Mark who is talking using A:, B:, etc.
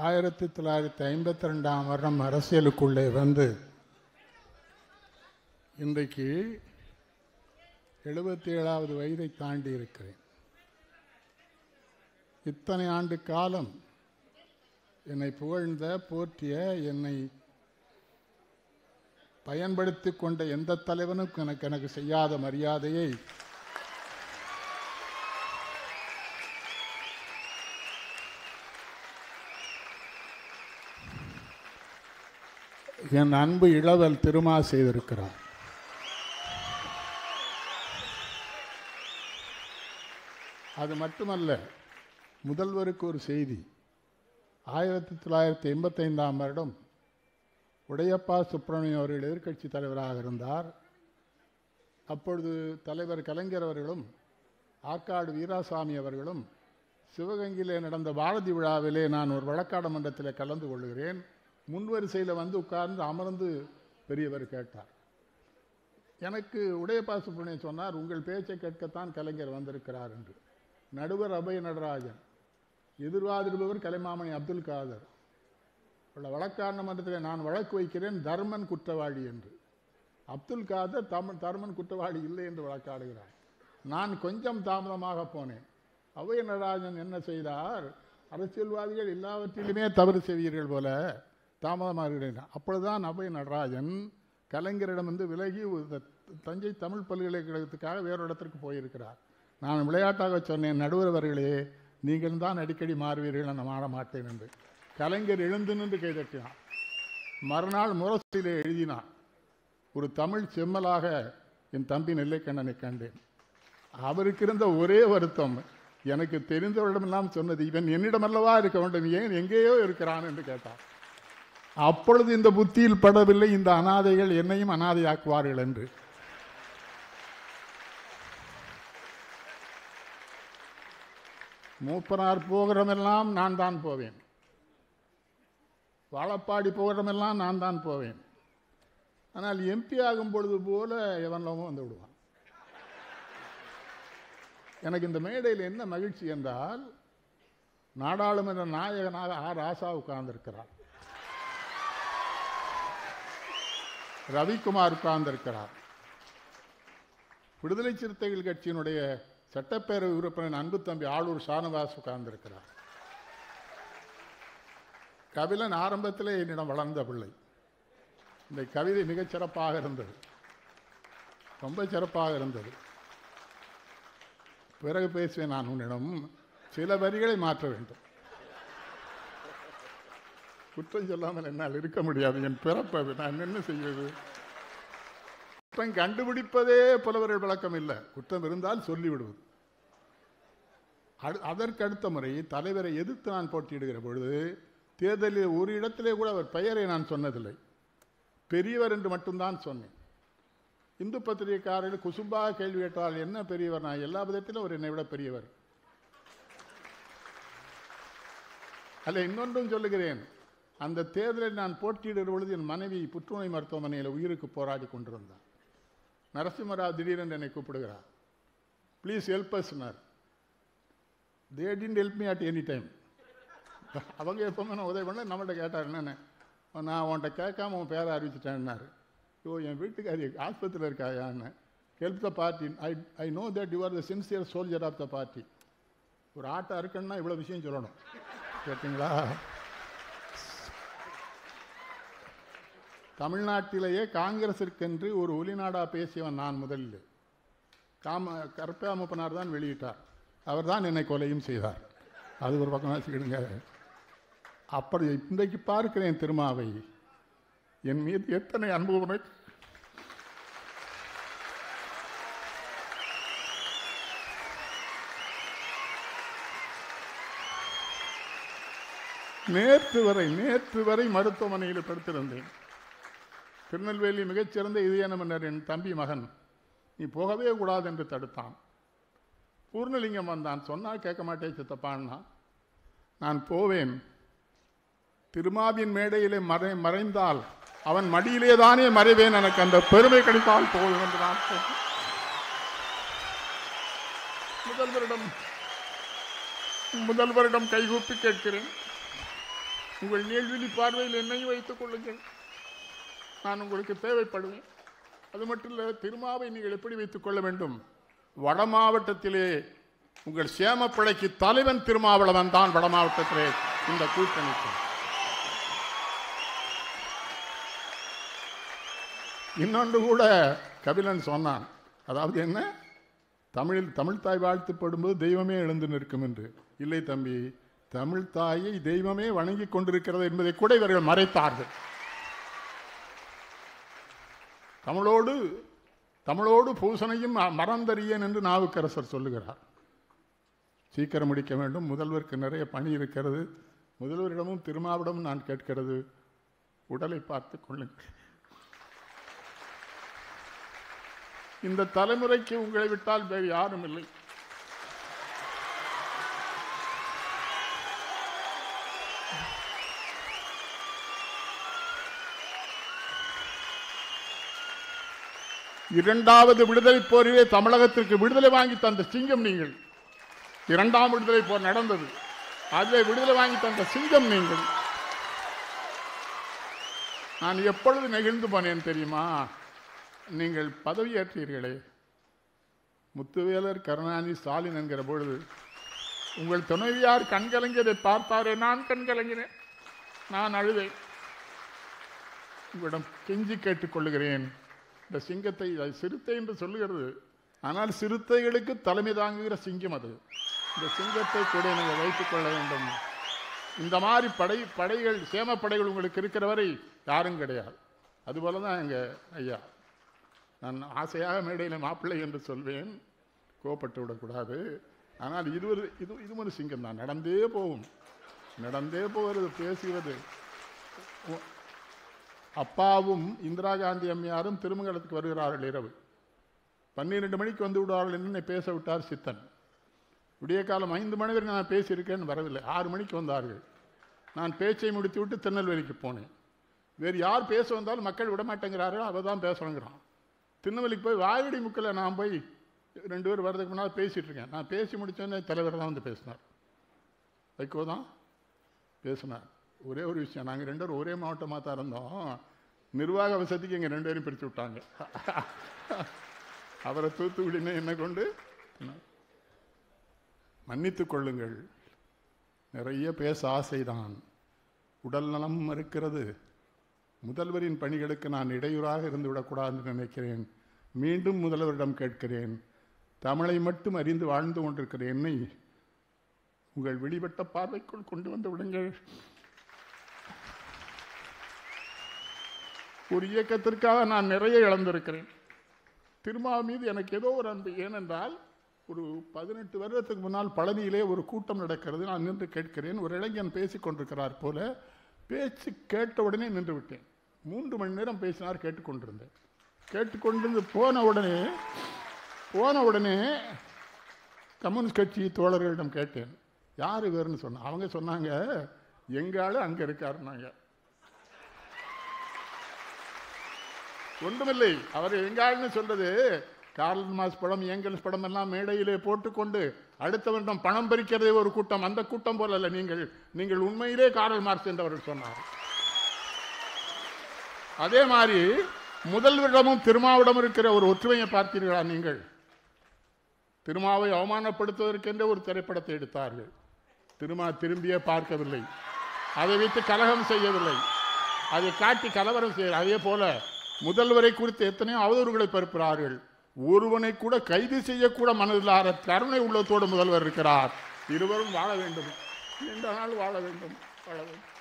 A: ஆயிரத்தி தொள்ளாயிரத்தி ஐம்பத்தி ரெண்டாம் வருடம் அரசியலுக்குள்ளே வந்து இன்றைக்கு எழுபத்தி ஏழாவது வயதை தாண்டி இருக்கிறேன் இத்தனை ஆண்டு காலம் என்னை புகழ்ந்த போற்றிய என்னை பயன்படுத்தி கொண்ட எந்த தலைவனுக்கும் எனக்கு எனக்கு செய்யாத மரியாதையை என் அன்பு இளவல் திருமா செய்திருக்கிறார் அது மட்டுமல்ல முதல்வருக்கு ஒரு செய்தி ஆயிரத்தி தொள்ளாயிரத்தி எண்பத்தைந்தாம் வருடம் உடையப்பா சுப்பிரமணியம் அவர்கள் எதிர்க்கட்சி தலைவராக இருந்தார் அப்பொழுது தலைவர் கலைஞர் அவர்களும் ஆற்காடு வீராசாமி அவர்களும் சிவகங்கையிலே நடந்த பாரதி விழாவிலே நான் ஒரு வழக்காடு மன்றத்தில் கலந்து கொள்கிறேன் முன்வரிசையில் வந்து உட்கார்ந்து அமர்ந்து பெரியவர் கேட்டார் எனக்கு உடையப்பா சுப்பிரமணியம் சொன்னார் உங்கள் பேச்சை கேட்கத்தான் கலைஞர் வந்திருக்கிறார் என்று நடுவர் அபய நடராஜன் எதிர்வாதிருப்பவர் கலைமாமணி அப்துல் காதர் உள்ள வழக்காரண மன்றத்தில் நான் வழக்கு வைக்கிறேன் தர்மன் குற்றவாளி என்று அப்துல் காதர் தமிழ் தர்மன் குற்றவாளி இல்லை என்று வழக்காடுகிறார் நான் கொஞ்சம் தாமதமாக போனேன் அபய நடராஜன் என்ன செய்தார் அரசியல்வாதிகள் எல்லாவற்றிலுமே தவறு செய்வீர்கள் போல தாமதமாக இருக்கிறேன் அப்பொழுதுதான் அபய நடராஜன் கலைஞரிடமிருந்து விலகி ஒரு தஞ்சை தமிழ் பல்கலைக்கழகத்துக்காக வேறு இடத்திற்கு போயிருக்கிறார் நான் விளையாட்டாக சொன்னேன் நடுவர் அவர்களே நீங்கள் தான் அடிக்கடி மாறுவீர்கள் நான் மாற மாட்டேன் என்று கலைஞர் எழுந்து நின்று கைதட்டினார் மறுநாள் முரசிலே எழுதினார் ஒரு தமிழ் செம்மலாக என் தம்பி நெல்லைக்கண்ணனை கண்டேன் அவருக்கு இருந்த ஒரே வருத்தம் எனக்கு தெரிந்தவரிடமெல்லாம் சொன்னது இவன் என்னிடமல்லவா இருக்க வேண்டும் ஏன் எங்கேயோ இருக்கிறான் என்று கேட்டார் அப்பொழுது இந்த புத்தியில் படவில்லை இந்த அனாதைகள் என்னையும் அனாதையாக்குவார்கள் என்று மூப்பனார் போகிறமெல்லாம் நான் தான் போவேன் வாழப்பாடி போகிறமெல்லாம் நான் தான் போவேன் ஆனால் எம்பி ஆகும் பொழுது போல எவனவும் வந்து விடுவான் எனக்கு இந்த மேடையில் என்ன மகிழ்ச்சி என்றால் நாடாளுமன்ற நாயகனாக ஆர் ராசா உட்கார்ந்திருக்கிறார் ரவிக்குமார் உட்கார்ந்திருக்கிறார் விடுதலை சிறுத்தைகள் கட்சியினுடைய சட்டப்பேரவை உறுப்பினர் அன்பு தம்பி ஆளூர் ஷானவாஸ் உட்கார்ந்திருக்கிறார் கபிலன் ஆரம்பத்திலே என்னிடம் வளர்ந்த பிள்ளை இந்த கவிதை மிகச் சிறப்பாக இருந்தது ரொம்ப சிறப்பாக இருந்தது பிறகு பேசுவேன் நான் உன்னிடம் சில வரிகளை மாற்ற வேண்டும் குற்றம் சொல்லாமல் என்னால் இருக்க முடியாது என் பிறப்பது நான் என்ன செய்வது குற்றம் கண்டுபிடிப்பதே புலவர்கள் விளக்கம் இல்லை குற்றம் இருந்தால் சொல்லிவிடுவது அடு- அதற்கு அடுத்த முறை தலைவரை எதிர்த்து நான் போட்டியிடுகிற பொழுது தேர்தலில் ஒரு இடத்திலே கூட அவர் பெயரை நான் சொன்னதில்லை பெரியவர் என்று மட்டும்தான் சொன்னேன் இந்து பத்திரிகைக்காரர்கள் குசும்பாக கேள்வி கேட்டால் என்ன பெரியவர் நான் எல்லா விதத்திலும் அவர் என்னை விட பெரியவர் அல்ல இன்னொன்றும் சொல்லுகிறேன் அந்த தேர்தலில் நான் போட்டியிடுகிற பொழுது என் மனைவி புற்றுநோய் மருத்துவமனையில் உயிருக்கு போராடி கொண்டிருந்தார் நரசிம்மராவ் திடீரென்று என்னை கூப்பிடுகிறார் ப்ளீஸ் ஹெல்ப் அஸ்னார் they didn't help me at any time அவங்க எப்பவுமே நான் உதவி பண்ண நம்மள்ட்ட கேட்டார் என்னென்ன நான் உன்கிட்ட கேட்காம உன் பேரை அறிவிச்சிட்டேன்னாரு ஐயோ என் வீட்டுக்காரி ஆஸ்பத்திரியில் இருக்காயான்னு help the party I I know that you are the sincere soldier of the party ஒரு ஆட்டை அறுக்கணும்னா இவ்வளோ விஷயம் சொல்லணும் கேட்டிங்களா தமிழ்நாட்டிலேயே காங்கிரசிற்கென்று ஒரு ஒலிநாடா பேசியவன் நான் முதலில் காம கருப்பா மூப்பனார் தான் வெளியிட்டார் அவர் தான் என்னை கொலையும் செய்தார் அது ஒரு பக்கம் வச்சுக்கிடுங்க அப்படி இன்றைக்கு பார்க்கிறேன் திருமாவை என் மீது எத்தனை அன்பு உனக்கு நேற்று வரை நேற்று வரை மருத்துவமனையில் படுத்திருந்தேன் திருநெல்வேலி மிகச்சிறந்த இதய மன்னர் என் தம்பி மகன் நீ போகவே கூடாது என்று தடுத்தான் பூர்ணலிங்கம் வந்தான் சொன்னால் கேட்க மாட்டேன் சித்தப்பான்னா நான் போவேன் திருமாவின் மேடையிலே மறை மறைந்தால் அவன் மடியிலே தானே மறைவேன் எனக்கு அந்த பெருமை கிடைத்தால் போதும் என்று நான் சொன்னேன். முதல்வரிடம் முதல்வரிடம் கைகூப்பி கேட்கிறேன் உங்கள் நீள்விழி பார்வையில் என்னையும் வைத்துக் கொள்ளுங்கள் நான் உங்களுக்கு தேவைப்படுவேன் அது மட்டும் இல்லை திருமாவை நீங்கள் எப்படி வைத்துக் கொள்ள வேண்டும் வட மாவட்டத்திலே உங்கள் சேமப்படைக்கு தலைவன் திருமாவளவன் தான் வட மாவட்டத்திலே இந்த கூட்டணிக்கு இன்னொன்று கூட கபிலன் சொன்னான் அதாவது என்ன தமிழில் தமிழ் தாய் வாழ்த்துப்படும்போது தெய்வமே எழுந்து நிற்கும் என்று இல்லை தம்பி தமிழ் தாயை தெய்வமே வணங்கி கொண்டிருக்கிறது என்பதை கூட இவர்கள் மறைத்தார்கள் தமிழோடு தமிழோடு பூசணையும் மறந்தறியேன் என்று நாவுக்கரசர் சொல்லுகிறார் சீக்கிரம் முடிக்க வேண்டும் முதல்வருக்கு நிறைய பணி இருக்கிறது முதல்வரிடமும் திருமாவிடமும் நான் கேட்கிறது உடலை பார்த்து கொள்ளுங்கள் இந்த தலைமுறைக்கு உங்களை விட்டால் வேறு யாரும் இல்லை இரண்டாவது விடுதலை போரிலே தமிழகத்திற்கு விடுதலை வாங்கி தந்த சிங்கம் நீங்கள் இரண்டாம் விடுதலை போர் நடந்தது அதிலே விடுதலை வாங்கி தந்த சிங்கம் நீங்கள் நான் எப்பொழுது நெகிழ்ந்து போனேன் தெரியுமா நீங்கள் பதவியேற்றீர்களே முத்துவேலர் கருணாநிதி ஸ்டாலின் என்கிற பொழுது உங்கள் துணைவியார் கண்கலங்கியதை பார்த்தாரே நான் கண்கலங்கினேன் நான் அழுதேன் உங்களிடம் கெஞ்சி கேட்டுக்கொள்ளுகிறேன் இந்த சிங்கத்தை அது சிறுத்தை என்று சொல்லுகிறது ஆனால் சிறுத்தைகளுக்கு தலைமை தாங்குகிற சிங்கம் அது இந்த சிங்கத்தை கூட நீங்கள் வைத்துக் கொள்ள வேண்டும் இந்த மாதிரி படை படைகள் சேமப்படைகள் உங்களுக்கு இருக்கிற வரை யாரும் கிடையாது அதுபோல தான் எங்கள் ஐயா நான் ஆசையாக மேடையில் மாப்பிள்ளை என்று சொல்வேன் கோப்பட்டு விடக்கூடாது ஆனால் இது ஒரு இது இது ஒரு சிங்கம் தான் நடந்தே போகும் நடந்தே போகிறது பேசுகிறது உ- அப்பாவும் இந்திரா காந்தி அம்மையாரும் திருமங்கலத்துக்கு வருகிறார்கள் இரவு பன்னிரெண்டு மணிக்கு வந்து விடுவார்கள் என்று என்னை பேச விட்டார் சித்தன் விடிய காலம் ஐந்து மணி வரை நான் பேசியிருக்கேன் வரவில்லை ஆறு மணிக்கு வந்தார்கள் நான் பேச்சை முடித்து விட்டு திருநெல்வேலிக்கு போனேன் வேறு யார் பேச வந்தாலும் மக்கள் விட மாட்டேங்கிறார்கள் அவ தான் பேசணுங்கிறான் திருநெல்வேலிக்கு போய் வாயடி முக்கில் நான் போய் ரெண்டு பேர் வர்றதுக்கு முன்னால் பேசிட்டு இருக்கேன் நான் பேசி முடிச்சோன்னே தலைவர் தான் வந்து பேசினார் வைகோ தான் பேசினார் ஒரே ஒரு விஷயம் நாங்கள் ரெண்டு பேரும் ஒரே மாவட்டமாக தான் இருந்தோம் நிர்வாக வசதிக்கு எங்கள் ரெண்டு பேரும் பிரித்து விட்டாங்க அவரை தூத்துக்குடினே என்ன கொண்டு மன்னித்துக் கொள்ளுங்கள் நிறைய பேச ஆசைதான் உடல் நலம் இருக்கிறது முதல்வரின் பணிகளுக்கு நான் இடையூறாக இருந்து விடக்கூடாதுன்னு நினைக்கிறேன் மீண்டும் முதல்வரிடம் கேட்கிறேன் தமிழை மட்டும் அறிந்து வாழ்ந்து கொண்டிருக்கிற என்னை உங்கள் வெளிப்பட்ட பார்வைக்குள் கொண்டு வந்து விடுங்கள் ஒரு இயக்கத்திற்காக நான் நிறைய இழந்திருக்கிறேன் திருமா மீது எனக்கு ஏதோ ஒரு அன்பு ஏனென்றால் ஒரு பதினெட்டு வருடத்துக்கு முன்னால் பழனியிலே ஒரு கூட்டம் நடக்கிறது நான் நின்று கேட்கிறேன் ஒரு இளைஞன் பேசிக் கொண்டிருக்கிறார் போல பேச்சு கேட்ட உடனே நின்று விட்டேன் மூன்று மணி நேரம் பேசினார் கேட்டுக்கொண்டிருந்தேன் கேட்டுக்கொண்டிருந்து போன உடனே போன உடனே கம்யூனிஸ்ட் கட்சி தோழர்களிடம் கேட்டேன் யார் இவர்னு சொன்ன அவங்க சொன்னாங்க எங்க ஆளு அங்கே இருக்காருன்னாங்க ஒன்றுமில்லை அவர் எங்காள்னு சொல்றது கார்ல் மாஸ் படம் ஏங்கல்ஸ் படம் எல்லாம் மேடையிலே போட்டுக்கொண்டு அடுத்த வருடம் பணம் பறிக்கிறதே ஒரு கூட்டம் அந்த கூட்டம் போல அல்ல நீங்கள் நீங்கள் உண்மையிலே கார்ல் மார்க்ஸ் என்றவர்கள் சொன்னார் அதே மாதிரி முதல்வரிடமும் திருமாவிடம் இருக்கிற ஒரு ஒற்றுமையை பார்த்தீர்களா நீங்கள் திருமாவை அவமானப்படுத்துவதற்கென்றே ஒரு திரைப்படத்தை எடுத்தார்கள் திருமா திரும்பியே பார்க்கவில்லை அதை வைத்து கலகம் செய்யவில்லை அதை காட்டி கலவரம் செய்ய அதே போல முதல்வரை குறித்து எத்தனையோ அவதூறுகளை பரப்புகிறார்கள் ஒருவனை கூட கைது செய்யக்கூட மனதில்லாத கருணை உள்ளத்தோடு முதல்வர் இருக்கிறார் இருவரும் வாழ வேண்டும் நீண்ட நாள் வாழ வேண்டும் வாழ வேண்டும்